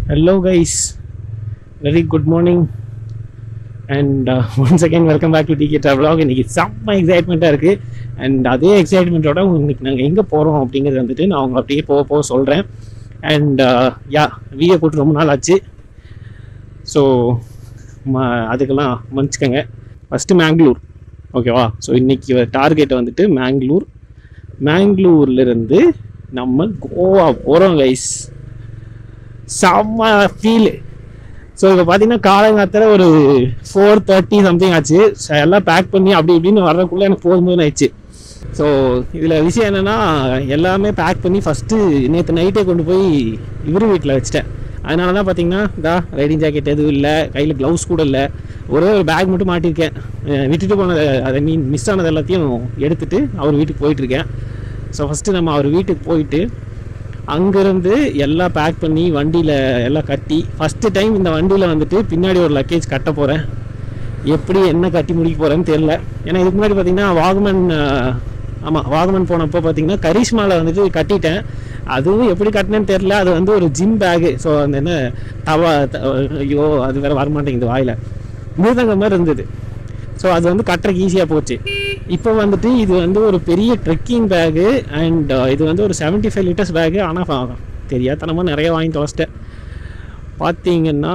Hello, guys. Very good morning. And once again welcome back to DK travelogue இன்னைக்கு செம்ம எக்ஸைட்மெண்ட்டாக இருக்குது and அதே எக்ஸைட்மெண்ட்டோட இன்னைக்கு நாங்கள் எங்கே போகிறோம் அப்படிங்கிறது வந்துட்டு நான் அவங்க அப்படியே போக போக சொல்கிறேன் அண்ட் யா வீடியோ போட்டு ரொம்ப நாள் ஆச்சு ஸோ ம அதுக்கெல்லாம் மன்னிச்சுக்கோங்க ஃபஸ்ட்டு மேங்களூர் ஓகேவா ஸோ இன்னைக்கு டார்கெட் வந்துட்டு மேங்களூர் மேங்களூர்லேருந்து நம்ம கோவா போகிறோம் கைஸ் செம்ம ஃபீல் ஸோ இப்போ பார்த்தீங்கன்னா காலங்காத்தில் ஒரு ஃபோர் தேர்ட்டி சம்திங் ஆச்சு So, எல்லாம் பேக் பண்ணி அப்படி இப்படின்னு வர்றதுக்குள்ளே எனக்கு போதும்போது ஆயிடுச்சு ஸோ இதில் விஷயம் என்னென்னா எல்லாமே பேக் பண்ணி ஃபஸ்ட்டு நேற்று நைட்டே கொண்டு போய் இவர் வீட்டில் வச்சிட்டேன் அதனால தான் பார்த்தீங்கன்னா இதா ரைடிங் ஜாக்கெட் எதுவும் இல்லை கையில் க்ளவுஸ் கூட இல்லை ஒரே ஒரு பேக் மட்டும் மாட்டியிருக்கேன் அஹ் விட்டுட்டு போனதை அதை மீன் மிஸ் ஆனது எல்லாத்தையும் எடுத்துட்டு அவர் வீட்டுக்கு போயிட்டுருக்கேன் ஸோ ஃபஸ்ட்டு நம்ம அவர் வீட்டுக்கு போயிட்டு அங்கேருந்து எல்லாம் பேக் பண்ணி வண்டியில் எல்லாம் கட்டி ஃபஸ்ட்டு டைம் இந்த வண்டியில் வந்துட்டு பின்னாடி ஒரு லக்கேஜ் கட்ட போகிறேன் எப்படி என்ன கட்டி முடிக்க போகிறேன்னு தெரில ஏன்னா இதுக்கு முன்னாடி பார்த்தீங்கன்னா வாகமன் ஆமாம் வாகமன் போனப்போ பார்த்தீங்கன்னா கரிஷ்மாவில் வந்துட்டு கட்டிட்டேன் அதுவும் எப்படி கட்டினேன்னு தெரில அது வந்து ஒரு ஜிம் பேகு ஸோ அந்த என்ன தவா த- ஐயோ அது வேறு வரமாட்டேங்குது வாயில் மிருதங்க மாதிரி இருந்தது ஸோ அது வந்து கட்டுறக்கு ஈஸியாக போச்சு இப்போ வந்துட்டு இது வந்து ஒரு பெரிய ட்ரெக்கிங் பேகு அண்ட் இது வந்து ஒரு 75 ஃபைவ் லிட்டர்ஸ் பேகு ஆனால் தெரியாதனமாக நிறைய வாங்கி தொலைச்சிட்டேன் பார்த்தீங்கன்னா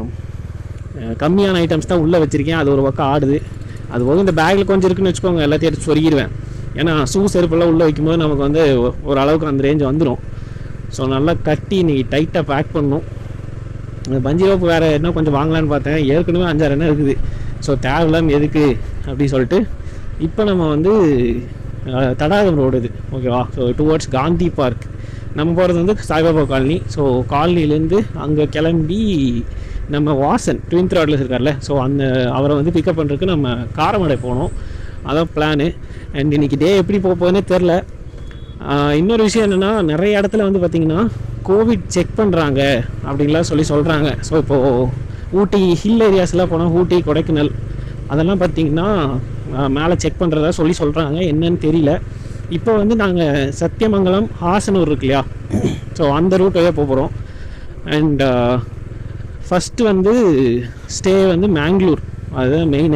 அஹ், கம்மியான ஐட்டம்ஸ் தான் உள்ளே வச்சுருக்கேன் அது ஒரு பக்கம் ஆடுது அது போக இந்த பேக்கில் கொஞ்சம் இருக்குன்னு வச்சுக்கோங்க எல்லாத்தையும் எடுத்து சொருகிடுவேன் ஏன்னா ஷூ செருப்பெல்லாம் உள்ளே வைக்கும்போது நமக்கு வந்து ஒ- ஓரளவுக்கு அந்த ரேஞ்ச் வந்துடும் ஸோ நல்லா கட்டி இன்னைக்கு டைட்டாக பேக் பண்ணணும் இந்த பஞ்சி ரோப்பு வேறு என்ன கொஞ்சம் வாங்கலான்னு பார்த்தேன் ஏற்கனவே அஞ்சாறு என்ன இருக்குது ஸோ தேவையில்லாம எதுக்கு அப்படி சொல்லிட்டு இப்போ நம்ம வந்து அஹ், தடாகம் ரோடு இது ஓகேவா ஸோ டுவர்ட்ஸ் காந்தி பார்க் நம்ம போகிறது வந்து சாய்பாபா காலனி ஸோ காலனிலேருந்து அங்கே கிளம்பி நம்ம வாசன் ட்வின் த்ராட்லஸ் இருக்கார்ல ஸோ அந்த அவரை வந்து பிக்கப் பண்ணுறதுக்கு நம்ம காரமடை போனோம் அதான் பிளானு அண்ட் இன்னைக்கு டே எப்படி போக போகுதுன்னே தெரில ஆஹ் இன்னொரு விஷயம் என்னென்னா நிறைய இடத்துல வந்து பார்த்திங்கன்னா கோவிட் செக் பண்ணுறாங்க அப்படின்லாம் சொல்லி சொல்கிறாங்க ஸோ இப்போது ஊட்டி ஹில் ஏரியாஸ்லாம் போனால் ஊட்டி கொடைக்கானல் அதெல்லாம் பார்த்திங்கன்னா மேலே செக் பண்ணுறதா சொல்லி சொல்கிறாங்க என்னன்னு தெரியல இப்போ வந்து நாங்கள் சத்தியமங்கலம் ஹாசனூர் இருக்கு இல்லையா ஸோ அந்த ரூட் வழியாக போக போகிறோம் அண்ட் ஃபஸ்ட்டு வந்து ஸ்டே வந்து மேங்களூர் அதுதான் மெயினு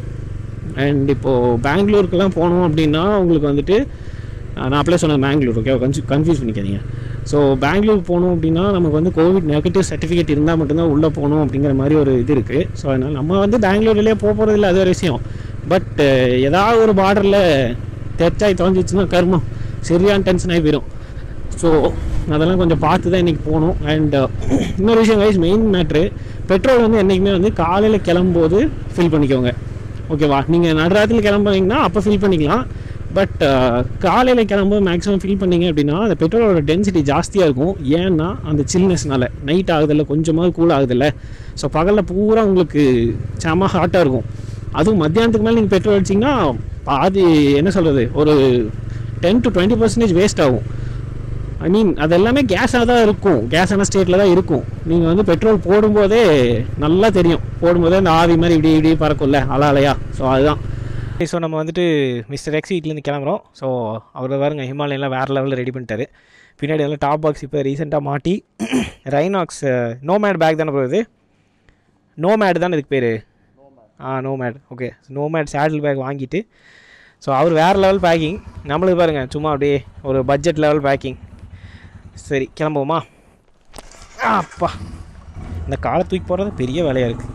அண்ட் இப்போது பெங்களூருக்குலாம் போனோம் அப்படின்னா உங்களுக்கு வந்துட்டு அஹ், நான் அப்படியே சொன்னேன் பெங்களூர் ஓகே கொஞ்சம் கன்ஃபியூஸ் பண்ணிக்காதீங்க ஸோ பெங்களூர் போகணும் அப்படின்னா நமக்கு வந்து கோவிட் நெகட்டிவ் சர்டிஃபிகேட் இருந்தால் மட்டும்தான் உள்ளே போகணும் அப்படிங்கிற மாதிரி ஒரு இது இருக்குது ஸோ அதனால் நம்ம வந்து பெங்களூர்லேயே போக போகிறது இல்லை அது ஒரு விஷயம் பட் ஏதாவது ஒரு பார்டரில் தெச்சாய் தொலைஞ்சிச்சுன்னா கர்மம் சரியான டென்ஷன் ஆகி போயிடும் ஸோ அதெல்லாம் கொஞ்சம் பார்த்து தான் இன்றைக்கி போகணும் அண்ட் இன்னொரு விஷயம் கைஸ் மெயின் மேட்ரு பெட்ரோல் வந்து என்றைக்குமே வந்து காலையில் கிளம்பும்போது ஃபில் பண்ணிக்கோங்க ஓகேவா நீங்கள் நடுராத்திரியில் கிளம்புறீங்கன்னா அப்போ ஃபில் பண்ணிக்கலாம் பட் காலையில் கிளம்பும்போது மேக்ஸிமம் ஃபில் பண்ணீங்க அப்படின்னா அந்த பெட்ரோலோட டென்சிட்டி ஜாஸ்தியாக இருக்கும் ஏன்னா அந்த சில்னஸ்னால நைட் ஆகுதில்ல கொஞ்சமாவது கூல் ஆகுதில்ல ஸோ பகலில் பூரா உங்களுக்கு செம ஹாட்டாக இருக்கும் அதுவும் மத்தியானத்துக்கு மேலே நீங்கள் பெட்ரோல் அடிச்சிங்கன்னா பாதி என்ன சொல்கிறது ஒரு ten to twenty percentage waste ஆகும் ஐ மீன் அது எல்லாமே கேஸாக தான் இருக்கும் கேஸான ஸ்டேட்டில் தான் இருக்கும் நீங்கள் வந்து பெட்ரோல் போடும்போதே நல்லா தெரியும் போடும்போதே அந்த ஆவி மாதிரி இப்படி இப்படி பறக்கும்ல அல அலையா ஸோ அதுதான் ஸோ நம்ம வந்துட்டு மிஸ்டர் எக்ஸ் வீட்லேருந்து கிளம்புறோம் ஸோ அவர் பாருங்க ஹிமாலயன்லாம் வேறு லெவலில் ரெடி பண்ணிட்டாரு பின்னாடி எல்லாம் டாப் பாக்ஸ் இப்போ ரீசெண்டாக மாட்டி ரைனாக்ஸ் நோமேட் பேக் தானே போகுது நோமேட் தானே இதுக்கு பேர் ஆ nomad okay nomad saddle bag வாங்கிட்டு ஸோ அவர் வேறு லெவல் பேக்கிங் நம்மளுக்கு பாருங்கள் சும்மா அப்படியே ஒரு பட்ஜெட் லெவல் பேக்கிங் சரி கிளம்புவோமா ஆ, அப்பா இந்த காலை தூக்கி போடுறது பெரிய வேலையாக இருக்குது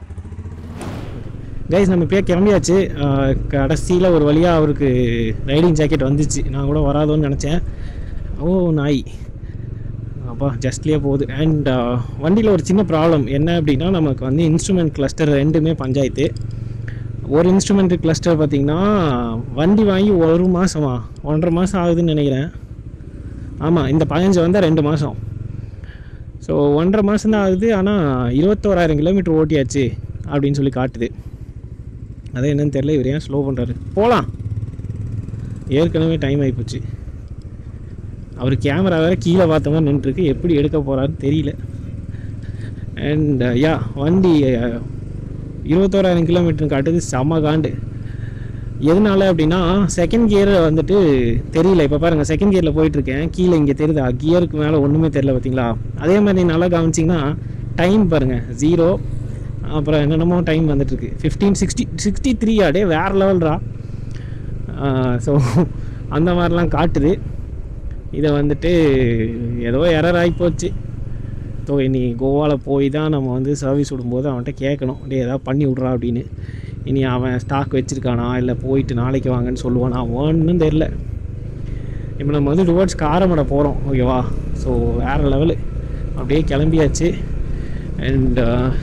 கைஸ் நம்ம இப்போயே கிளம்பியாச்சு கடைசியில் ஒரு வழியாக அவருக்கு ரைடிங் ஜாக்கெட் வந்துச்சு நான் கூட வராதோன்னு நினச்சேன் ஓ நாய் அப்பா ஜஸ்ட்லேயே போகுது அண்ட் வண்டியில் ஒரு சின்ன ப்ராப்ளம் என்ன அப்படின்னா நமக்கு வந்து இன்ஸ்ட்ருமெண்ட் கிளஸ்டர் ரெண்டுமே பஞ்சாயத்து ஒரு இன்ஸ்ட்ருமெண்ட் கிளஸ்டர் பார்த்திங்கன்னா வண்டி வாங்கி ஒரு மாதமா ஒன்றரை மாதம் ஆகுதுன்னு நினைக்கிறேன் ஆமாம் இந்த பதினஞ்சு வந்தால் ரெண்டு மாதம் ஸோ ஒன்றரை மாதம் தான் ஆகுது ஆனால் இருபத்தோராயிரம் கிலோமீட்டர் ஓட்டியாச்சு அப்படின்னு சொல்லி காட்டுது அது என்னன்னு தெரியல இவர் ஏன் ஸ்லோ பண்ணுறாரு போகலாம் ஏற்கனவே டைம் ஆகிப்போச்சு அவர் கேமரா வேறு கீழே பார்த்த மாதிரி நின்றுருக்கு எப்படி எடுக்க போகிறாருன்னு தெரியல அண்ட் யா வண்டி அஹ், இருபத்தோராயிரம் கிலோமீட்டர் காட்டுது செம்ம காண்டு எதனால அப்படின்னா செகண்ட் கியர் வந்துட்டு தெரியல இப்போ பாருங்கள் செகண்ட் கியரில் போயிட்டுருக்கேன் கீழே இங்கே தெரியுதா கியருக்கு மேலே ஒன்றுமே தெரியல பார்த்தீங்களா அதே மாதிரி நல்லா கவனிச்சிங்கன்னா டைம் பாருங்கள் ஜீரோ அப்புறம் என்னென்னமோ டைம் வந்துட்டுருக்கு ஃபிஃப்டீன் சிக்ஸ்டி சிக்ஸ்டி த்ரீ அடே வேறு லெவல்ரா ஸோ அந்த மாதிரிலாம் காட்டுது இதை வந்துட்டு ஏதோ எரர் ஆகி போச்சு ஸோ இனி கோவாவில் போய் தான் நம்ம வந்து சர்வீஸ் விடும்போது அவன்கிட்ட கேட்கணும் டே ஏதாவது பண்ணி விட்றா அப்படின்னு இனி அவன் ஸ்டாக் வச்சுருக்கானா இல்லை போயிட்டு நாளைக்கு வாங்கன்னு சொல்லுவானா ஒன்றும் தெரில இப்போ நம்ம வந்து டுவர்ட்ஸ் காரமடை போகிறோம் ஓகேவா ஸோ வேறு லெவலு அப்படியே கிளம்பியாச்சு அண்ட்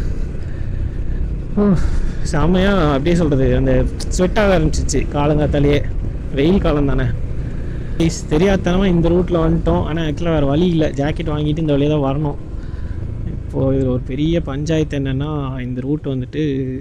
செம்மையாக அப்படியே சொல்கிறது அந்த ஸ்வெட் ஆக ஆரம்பிச்சிச்சு காலங்காத்தாலேயே வெயில் காலம் தானே ப்ளீஸ் தெரியாதனமாக இந்த ரூட்டில் வந்துட்டோம் ஆனால் ஆக்சுவலாக வேறு வழி இல்லை ஜாக்கெட் வாங்கிட்டு இந்த வழியாக தான் வரணும் இப்போது இது ஒரு பெரிய பஞ்சாயத்து என்னென்னா இந்த ரூட் வந்துட்டு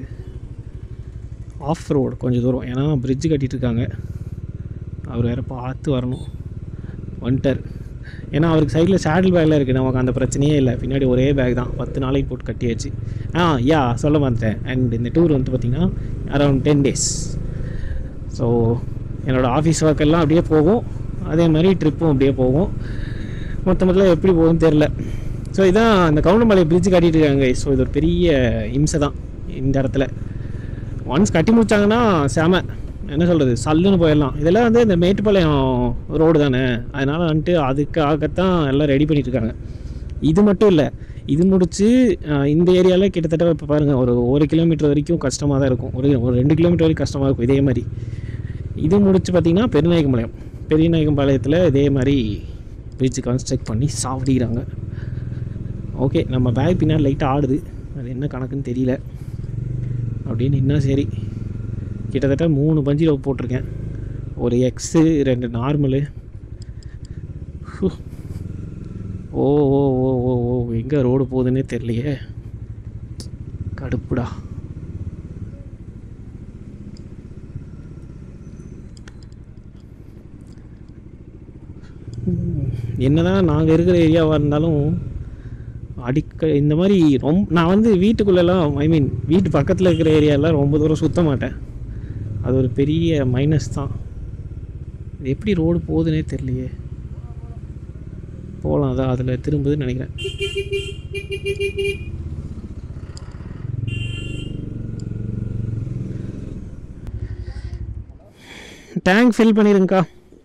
ஆஃப் ரோடு கொஞ்சம் தூரம் ஏன்னா பிரிட்ஜு கட்டிட்டு இருக்காங்க அவர் வேறு பார்த்து வரணும் வந்துட்டார் ஏன்னா அவருக்கு சைடில் சேடில் பேக்கில் இருக்குது நமக்கு அந்த பிரச்சனையே இல்லை பின்னாடி ஒரே பேக் தான் பத்து நாளைக்கு போட்டு கட்டியாச்சு ஆ யா சொல்ல மாட்டேன் அண்ட் இந்த டூர் வந்து பார்த்திங்கன்னா அரௌண்ட் டென் டேஸ் ஸோ என்னோடய ஆஃபீஸ் ஒர்க் எல்லாம் அப்படியே போகும் அதே மாதிரி ட்ரிப்பும் அப்படியே போகும் மொத்த மொத்தத்தில் எப்படி போகும்னு தெரில ஸோ இதான் அந்த கவுண்டமலை பிரிட்ஜ் கட்டிட்டு இருக்காங்க ஸோ இது ஒரு பெரிய இம்சை தான் இந்த இடத்துல ஒன்ஸ் கட்டி முடிச்சாங்கன்னா செம என்ன சொல்கிறது சல்லுன்னு போயிடலாம் இதெல்லாம் வந்து இந்த மேட்டுப்பாளையம் ரோடு தானே அதனால் வந்துட்டு அதுக்காகத்தான் எல்லாம் ரெடி பண்ணிட்டு இருக்காங்க இது மட்டும் இல்லை இது முடிச்சு அஹ், இந்த ஏரியாவில் கிட்டத்தட்ட இப்போ பாருங்கள் ஒரு ஒரு கிலோமீட்டர் வரைக்கும் கஷ்டமாக தான் இருக்கும் ஒரு ஒரு ரெண்டு கிலோமீட்டர் வரைக்கும் கஷ்டமாக இருக்கும் இதே மாதிரி இது முடிச்சு பார்த்திங்கன்னா பெருநாயக்கம்பாளையம் பெரியநாயக்கம்பாளையத்தில் இதே மாதிரி பிரிட்ஜ் கன்ஸ்ட்ரக்ட் பண்ணி சாவடிக்கிறாங்க ஓகே நம்ம பேக் பின்னாடி லைட்டாக ஆடுது அது என்ன கணக்குன்னு தெரியல அப்படின்னு என்ன சரி கிட்டத்தட்ட மூணு பஞ்சி லவ் போட்டிருக்கேன் ஒரு எக்ஸு ரெண்டு நார்மலு ஓ ஓ ஓ ஓ ஓ எங்கே ரோடு போகுதுன்னே தெரியலையே கடுப்புடா ம், என்னதான் நாங்கள் இருக்கிற ஏரியாவாக இருந்தாலும் அடிக்க இந்த மாதிரி ரொம்ப நான் வந்து வீட்டுக்குள்ளெல்லாம் ஐ மீன் வீட்டு பக்கத்தில் இருக்கிற ஏரியாலாம் ரொம்ப தூரம் சுத்த மாட்டேன் அது ஒரு பெரிய மைனஸ் தான் இது எப்படி ரோடு போகுதுன்னே தெரியலையே போகலாம் அதான் அதில் திரும்புதுன்னு நினைக்கிறேன் டேங்க் ஃபில் பண்ணிடுங்கக்கா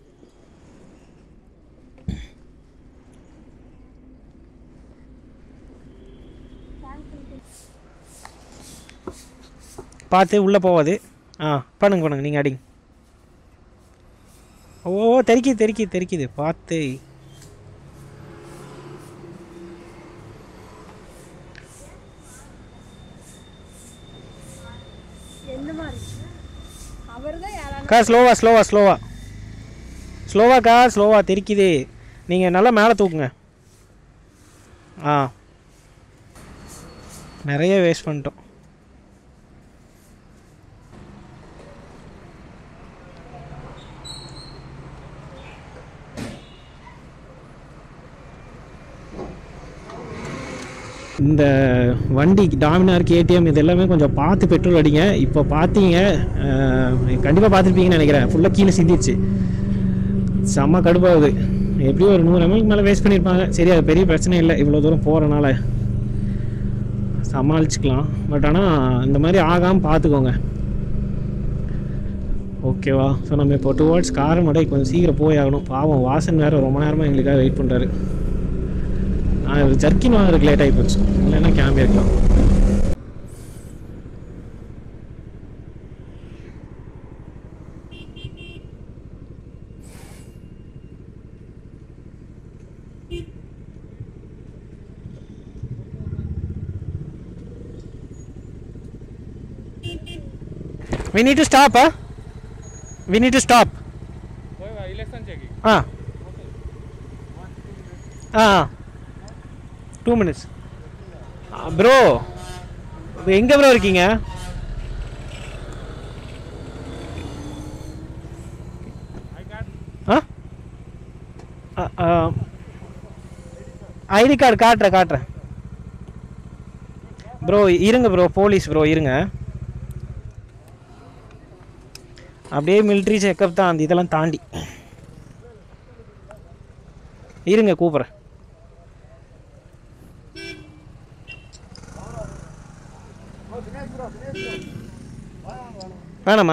பார்த்து உள்ளே போகாது ஆ பண்ணுங்க பண்ணுங்க நீங்கள் அடிங்க ஓ தெறிக்கிது தெறிக்கிது தெறிக்கிது பார்த்து எந்த மாதிரி அவர் தான் யாரான அக்கா ஸ்லோவா ஸ்லோவா ஸ்லோவா ஸ்லோவாக்கா ஸ்லோவா தெரிக்குது நீங்கள் நல்லா மேலே தூக்குங்க ஆ நிறைய வேஸ்ட் பண்ணிட்டோம் இந்த வண்டி டாமினார் கேடிஎம் இது எல்லாமே கொஞ்சம் பார்த்து பெட்ரோல் அடிங்க இப்போ பார்த்தீங்க கண்டிப்பாக பார்த்துருப்பீங்கன்னு நினைக்கிறேன் ஃபுல்லாக கீழே சிந்திச்சு செம்ம கடுப்பாகுது எப்படியும் ஒரு நூறு எம்எல்க்கு மேலே வேஸ்ட் பண்ணியிருப்பாங்க சரி அது பெரிய பிரச்சனை இல்லை இவ்வளோ தூரம் போகிறனால சமாளிச்சுக்கலாம் பட் ஆனால் இந்த மாதிரி ஆகாமல் பார்த்துக்கோங்க ஓகேவா ஸோ நம்ம இப்போ டுவர்ட்ஸ் காரமடை கொஞ்சம் சீக்கிரம் போய் ஆகணும் பாவம் வாசன் வேறு ரொம்ப நேரமாக எங்களுக்காக வெயிட் பண்ணுறாரு நான் ஜர்க்கின் வாங்குறதுக்கு லேட் ஆகி போச்சு இல்லைன்னா கிளம்பி இருக்கலாம் We need to stop, huh? We need to stop. Ah. Ah. Two minutes bro எங்கே ப்ரோ இருக்கீங்க ஆ ஐடி கார்டு காட்டுறேன் காட்டுறேன் ப்ரோ இருங்க ப்ரோ போலீஸ் ப்ரோ இருங்க அப்படியே மிலிட்ரி செக்கப் தான் அந்த இதெல்லாம் தாண்டி இருங்க கூப்பிட்றேன் வேணாமா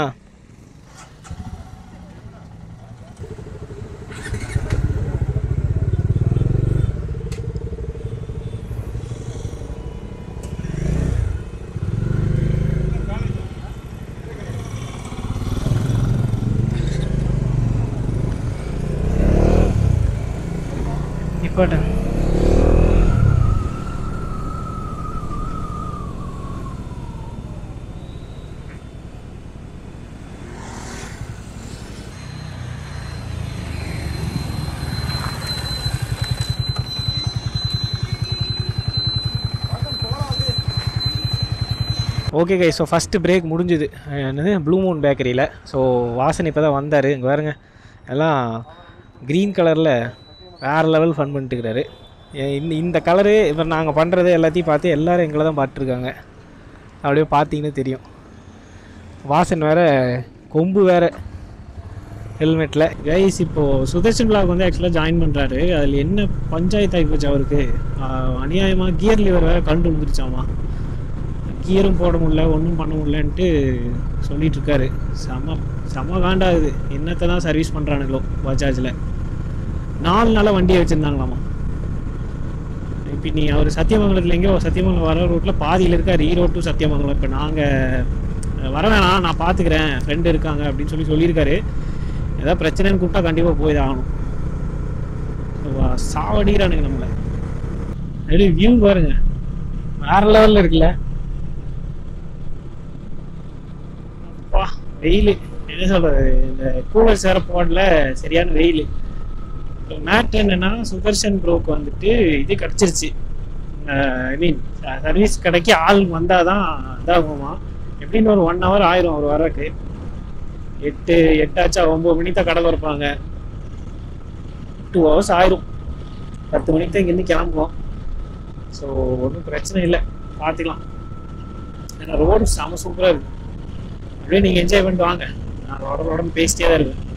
நிப்பாட்டேன் okay guys so first break முடிஞ்சுது அஹ் என்னது ப்ளூ மூன் பேக்கரியில் ஸோ வாசன் இப்போ தான் வந்தார் இங்கே பாருங்க எல்லாம் க்ரீன் கலரில் வேறு லெவல் ஃபன் பண்ணிட்டுருக்காரு இந்த இந்த கலரு இப்போ நாங்கள் பண்ணுறது எல்லாத்தையும் பார்த்து எல்லோரும் எங்களை தான் பார்த்துருக்காங்க அப்படியே பார்த்தீங்கன்னு தெரியும் வாசன் வேற கொம்பு வேற ஹெல்மெட்டில் கைஸ் இப்போது சுதர்ஷன் பிளாக் வந்து ஆக்சுவலாக ஜாயின் பண்ணுறாரு அதில் என்ன பஞ்சாயத்து ஆகி போச்சு அவருக்கு அநியாயமாக கியர் லிவர் வேறு கண்டு வந்துருச்சாமா கியரும் போட முடியல ஒன்றும் பண்ண முடியலன்ட்டு சொல்லிட்டு இருக்காரு செம செம காண்டாகுது என்னத்தை தான் சர்வீஸ் பண்ணுறானுங்களோ பஜாஜில் நாலு நாளாக வண்டியை வச்சுருந்தாங்களாமா இப்போ நீ அவர் சத்தியமங்கலத்தில் எங்கேயோ சத்தியமங்கலம் வர ரூட்டில் பாதியில் இருக்கார் ஈரோடு டு சத்தியமங்கலம் இப்போ நாங்கள் வர வேணாம் நான் பார்த்துக்கிறேன் ஃப்ரெண்டு இருக்காங்க அப்படின்னு சொல்லி சொல்லியிருக்காரு ஏதாவது பிரச்சனைன்னு கூப்பிட்டா கண்டிப்பாக போய் தான் ஆகணும் வா- சாவடிக்கிறானுங்க நம்மளை அப்படி வியூ பாருங்க வேற லெவலில் இருக்குல்ல அப்பா வெயில் என்ன சொல்றது இந்த கூலர் சேர போடல சரியான வெயில் மேட் என்னன்னா சுதர்ஷன் ப்ரோக்கு வந்துட்டு இது கிடச்சிருச்சு ஐ மீன் சர்வீஸ் கடைக்கு ஆள் வந்தாதான் இதாகுமா எப்படின்னு ஒரு ஒன் ஹவர் ஆயிரும் அவர் வரக்கு எட்டு எட்டாச்சா ஒம்பது மணிக்கு தான் கடை திறப்பாங்க டூ ஹவர்ஸ் ஆயிரும் பத்து மணிக்கு தான் இங்கேருந்து கிளம்புவோம் ஸோ ஒன்றும் பிரச்சனை இல்லை பார்த்துக்கலாம் ஏன்னா ரோடு செம சூப்பராக இருக்கு அப்படியே நீங்கள் என்ஜாய் பண்ணிட்டு வாங்க நான் ரோட ரோடன்னு பேசிட்டே தான் இருக்கேன்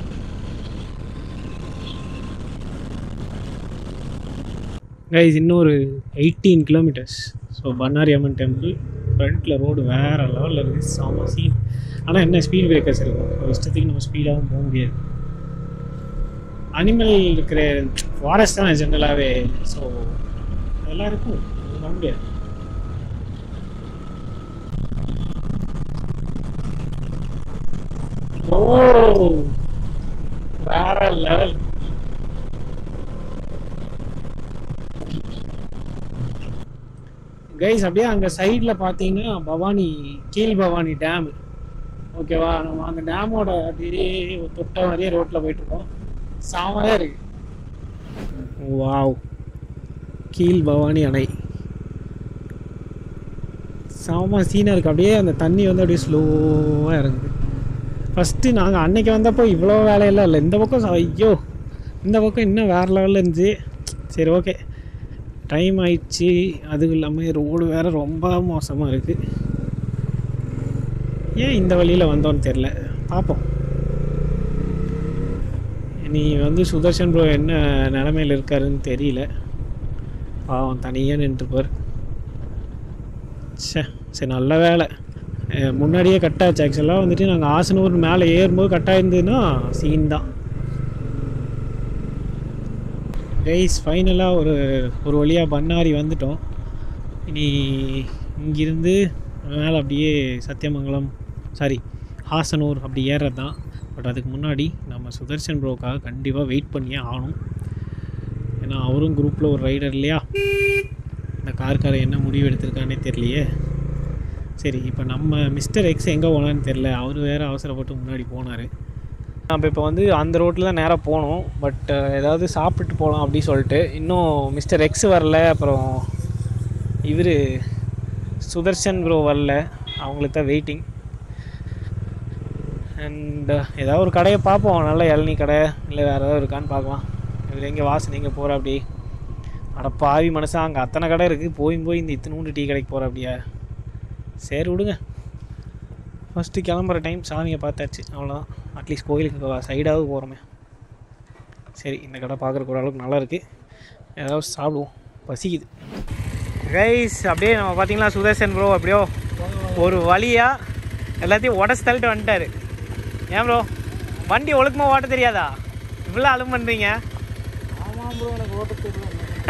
கைஸ் இன்னொரு eighteen kilometres so Bannari Amman temple ஃப்ரண்ட்டில் ரோடு வேறு லெவலில் இருக்குது செம சீன் ஆனால் என்ன ஸ்பீட் பிரேக்கர்ஸ் இருக்கும் ஒரு இஷ்டத்துக்கு நம்ம ஸ்பீடாகவும் போக முடியாது அனிமல் இருக்கிற ஃபாரஸ்ட் தான் ஜென்ரலாகவே ஸோ அதெல்லாம் இருக்கும் அது பண்ண முடியாது ஓ வேற லெவல் கைஸ் அப்படியே அங்கே சைடில் பார்த்தீங்கன்னா பவானி கீழ் பவானி டேம் ஓகேவா நம்ம அந்த டேமோட அப்படியே தொட்ட மாதிரியே ரோட்டில் போயிட்டுருக்கோம் செமையாக இருக்கு வாவ் கீழ் பவானி அணை செம சீனாக இருக்குது அப்படியே அந்த தண்ணி வந்து அப்படியே ஸ்லோவாக இறங்குது ஃபஸ்ட்டு நாங்கள் அன்னைக்கு வந்தப்போ இவ்வளோ வேலையெல்லாம் இல்லை இந்த பக்கம் ச- ஐயோ இந்த பக்கம் இன்னும் வேறு லெவலில் இருந்துச்சு சரி ஓகே டைம் ஆயிடுச்சு அதுவும் இல்லாமல் ரோடு வேறு ரொம்ப மோசமாக இருக்குது ஏன் இந்த வழியில் வந்தோன்னு தெரில பார்ப்போம் நீ வந்து சுதர்ஷன் ப்ரோ என்ன நிலமையில் இருக்காருன்னு தெரியல பாவம் தனியாக நின்றுப்பார் ச்சே சரி நல்ல வேலை அஹ் முன்னாடியே கட்டாச்சு ஆக்சுவலாக வந்துட்டு நாங்கள் ஆசனூர் மேலே ஏறும்போது கட்டாயிருந்ததுன்னா சீன் தான் கைஸ் ஃபைனலாக ஒரு ஒரு வழியாக பண்ணாரி வந்துட்டோம் இனி இங்கிருந்து மேலே அப்படியே சத்தியமங்கலம் சாரி ஹாசனூர் அப்படி ஏறுறது தான் பட் அதுக்கு முன்னாடி நம்ம சுதர்ஷன் ப்ரோக்காக கண்டிப்பாக வெயிட் பண்ணியே ஆகணும் ஏன்னா அவரும் குரூப்பில் ஒரு ரைடர் இல்லையா இந்த கார்காரன் என்ன முடிவு எடுத்திருக்கானே தெரியலையே சரி இப்போ நம்ம மிஸ்டர் எக்ஸ் எங்கே போனான்னு தெரில அவர் வேறு அவசரப்பட்டு முன்னாடி போனார் நம்ம இப்போ வந்து அந்த ரோட்டில் தான் நேராக போனோம் பட் ஏதாவது சாப்பிட்டு போகலாம் அப்படின்னு சொல்லிட்டு இன்னும் மிஸ்டர் எக்ஸ் வரல அப்புறம் இவர் சுதர்ஷன் ப்ரோ வரல அவங்களுக்கு தான் வெயிட்டிங் அண்ட் ஏதாவது ஒரு கடையை பார்ப்போம் நல்ல இளநீ கடை இல்லை வேறு ஏதாவது இருக்கான்னு பார்க்கலாம் இவர் எங்கே வாசனை எங்கே போகிற அப்படி அட பாவி மனுஷா அங்கே அத்தனை கடை இருக்குது போய் போய் இந்த இத்தினூண்டு டீ கடைக்கு போகிற அப்படியா சரி விடுங்க ஃபஸ்ட்டு கிளம்புற டைம் சாமியை பார்த்தாச்சு அவ்வளோதான் அட்லீஸ்ட் கோயிலுக்கு சைடாவது போகிறோமே சரி இந்த கடை பார்க்குறக்கு ஓரளவுக்கு நல்லா இருக்குது ஏதாவது சாப்பிடுவோம் பசிக்குது கைஸ் அப்படியே நம்ம பார்த்தீங்களா சுதர்சன் ப்ரோ அப்படியோ ஒரு வழியாக எல்லாத்தையும் உடச்சு தள்ளிட்டு வந்துட்டாரு ஏன் ப்ரோ வண்டி ஒழுக்கமாக ஓட்ட தெரியாதா இவ்வளோ அலும் பண்ணுறீங்க ஆமாம் ப்ரோ எனக்கு ஓட்ட தெரியல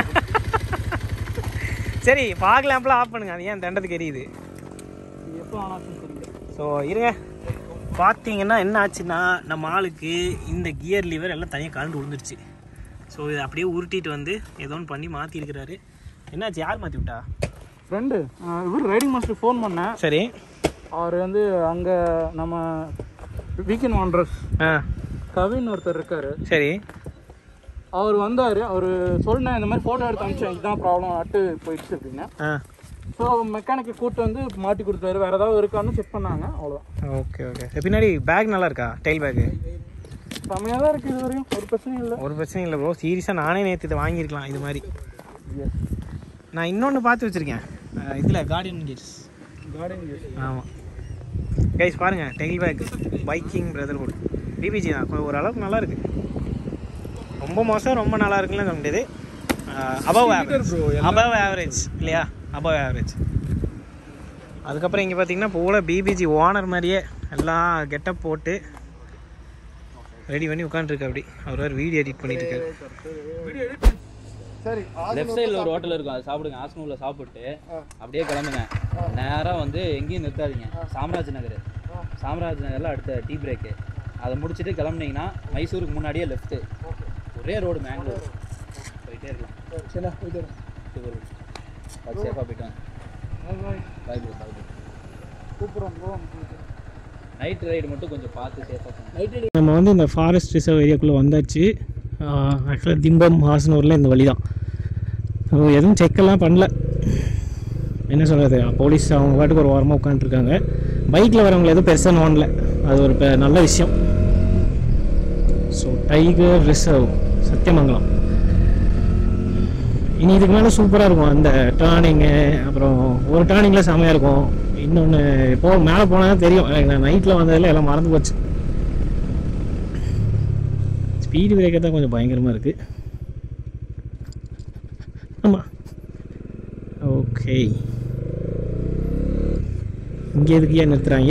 சரி ஃபாக் லேம்ப்லாம் ஆஃப் பண்ணுங்க அது ஏன் தண்டத்துக்கு எரியுது இது எப்போ ஆனாச்சுன்னு தெரியல ஸோ இருங்க பார்த்தீங்கன்னா என்ன ஆச்சுன்னா நம்ம ஆளுக்கு இந்த கியர் லிவர் எல்லாம் தனியாக கலந்து விழுந்துருச்சு ஸோ இதை அப்படியே உருட்டிட்டு வந்து ஏதோ ஒன்று பண்ணி மாற்றி இருக்கிறாரு என்னாச்சு யார் மாற்றி விட்டா ஃப்ரெண்டு இவர் ரைடிங் மாஸ்டர் ஃபோன் பண்ணேன் சரி அவர் வந்து அங்கே நம்ம வீக்கெண்ட் வாண்டர்ஸ் ஆ கவின் ஒருத்தர் இருக்காரு சரி அவர் வந்தார் அவர் சொன்னேன் இந்த மாதிரி ஃபோட்டோ எடுத்து அனுப்பிச்சேன் இதுதான் ப்ராப்ளம் அட்டு போயிடுச்சு அப்படின்னு ஆ ஸோ மெக்கானிக்கை கூப்பிட்டு வந்து மாட்டி கொடுத்தாரு வேறு ஏதாவது இருக்கான்னு செக் பண்ணாங்க அவ்வளோதான் ஓகே ஓகே பின்னாடி பேக் நல்லா இருக்கா டெயில் பேக்கு செம்மையாக தான் இருக்குது இது வரையும் ஒரு பிரச்சனையும் இல்லை ஒரு பிரச்சனையும் இல்லை ப்ரோ சீரியஸாக நானே நேற்று இதை வாங்கியிருக்கலாம் இது மாதிரி நான் இன்னொன்று பார்த்து வச்சுருக்கேன் இதில் கார்டியன் கேட்ஸ் கார்டன் ஆமாம் கைஸ் பாருங்கள் tail back biking brotherhood BBG தான் கொ- ஓரளவுக்கு நல்லா இருக்கு ரொம்ப மோசம் ரொம்ப நல்லா இருக்குன்னு சொல்ல முடியாது அபவ் ஆவரேஜ் அபவ் ஆவரேஜ் இல்லையா அபவ் ஆவரேஜ் அதுக்கப்புறம் இங்கே பார்த்தீங்கன்னா பூரா பிபிஜி ஓனர் மாதிரியே எல்லாம் கெட்டப் போட்டு ரெடி பண்ணி உட்காந்துருக்கு அப்படி அவர் வேறு வீடியோ எடிட் பண்ணிட்டு இருக்காரு சரி லெஃப்ட் சைடில் ஒரு ஹோட்டல் இருக்கும் அது சாப்பிடுங்க ஆசனூரில் சாப்பிட்டு அப்படியே கிளம்புங்க நேராக வந்து எங்கேயும் நிறுத்தாதீங்க சாம்ராஜ் நகர் சாம்ராஜ் நகரில் அடுத்த டீ பிரேக்கு அதை முடிச்சுட்டு கிளம்புனீங்கன்னா மைசூருக்கு முன்னாடியே லெஃப்ட்டு ஒரே ரோடு மேங்களூர் போயிட்டே இருக்கலாம் சரி போயிட்டு சூப்பர் அது சேஃபாக போயிட்டு பாய் ப்ரோ பாய் ப்ரோ கூப்பிட்றோம் ப்ரோ நைட் ரைடு மட்டும் கொஞ்சம் பார்த்து சேஃபாக பண்ணுங்க நம்ம வந்து இந்த ஃபாரஸ்ட் ரிசர்வ் ஏரியாக்குள்ளே வந்தாச்சு ஆக்சுவலாக திம்பம் ஹாசனூரில் இந்த வழி தான் ஸோ எதுவும் செக்கெல்லாம் பண்ணல என்ன சொல்கிறது போலீஸ் அவங்க பாட்டுக்கு ஒரு வாரமாக உட்காந்துருக்காங்க பைக்கில் வரவங்களை எதுவும் பெருசாக நோண்டல அது ஒரு பெ- நல்ல விஷயம் ஸோ டைகர் ரிசர்வ் சத்தியமங்கலம் இனி இதுக்கு மேலே சூப்பராக இருக்கும் அந்த டேர்னிங்கு அப்புறம் ஒரு டேர்னிங்கில் செமையாக இருக்கும் இன்னொன்று இப்போ மேலே போனால் தான் தெரியும் நான் நைட்டில் வந்ததில் எல்லாம் மறந்து போச்சு ஸ்பீடு பிரேக்கர் தான் கொஞ்சம் பயங்கரமாக இருக்குது ஆமாம் ஓகே இங்கே எதுக்கு ஏன் நிறுத்துறாங்க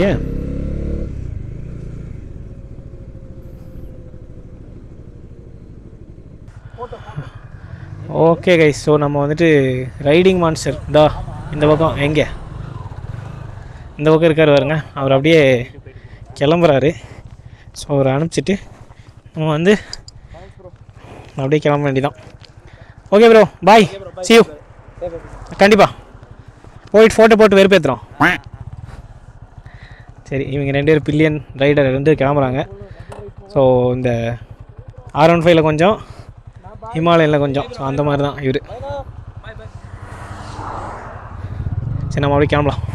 ஓகே கைஸ் ஸோ நம்ம வந்துட்டு ரைடிங் மான்ஸ்டர் தா இந்த பக்கம் எங்கே இந்த பக்கம் இருக்கார் பாருங்க அவர் அப்படியே கிளம்புறாரு ஸோ அவரை அனுப்பிச்சிட்டு நம்ம வந்து அப்படியே கிளம்ப வேண்டியதான் okay bro bye see you கண்டிப்பாக போயிட்டு ஃபோட்டோ போட்டு வெறுப்பேற்றுறோம் சரி இவங்க ரெண்டு பேர் பில்லியன் ரைடர் ரெண்டு பேர் கிளம்புறாங்க ஸோ இந்த ஆர் ஒன் ஃபைவ்ல கொஞ்சம் ஹிமாலயனில் கொஞ்சம் ஸோ அந்த மாதிரி தான் இவர் சரி நம்ம அப்படியே கிளம்பலாம்